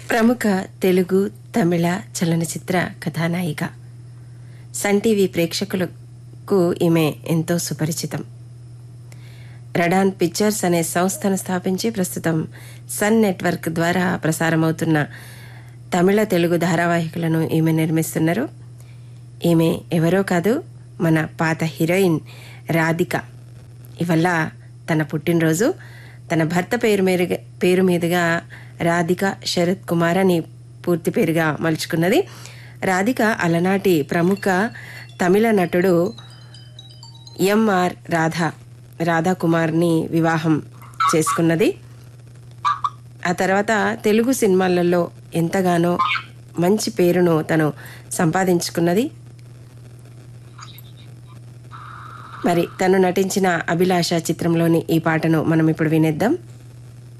ప్రముఖ తెలుగు తమిళ చలనచిత్ర కథానాయిక సన్ టీవీ ప్రేక్షకులకు ఈమె ఎంతో సుపరిచితం రడాన్ పిక్చర్స్ అనే సంస్థను స్థాపించి ప్రస్తుతం సన్ నెట్వర్క్ ద్వారా ప్రసారమవుతున్న తమిళ తెలుగు ధారావాహికలను ఈమె నిర్మిస్తున్నారు ఈమె ఎవరో కాదు మన పాత హీరోయిన్ రాధిక ఇవల్ల తన పుట్టినరోజు తన భర్త పేరు మీదుగా పేరు మీదుగా రాధిక శరత్ కుమార్ అని పూర్తి పేరుగా మలుచుకున్నది రాధిక అలనాటి ప్రముఖ తమిళ నటుడు ఎంఆర్ రాధా రాధాకుమార్ని వివాహం చేసుకున్నది ఆ తర్వాత తెలుగు సినిమాలలో ఎంతగానో మంచి పేరును తను సంపాదించుకున్నది మరి తను నటించిన అభిలాష చిత్రంలోని ఈ పాటను మనం ఇప్పుడు వినేద్దాం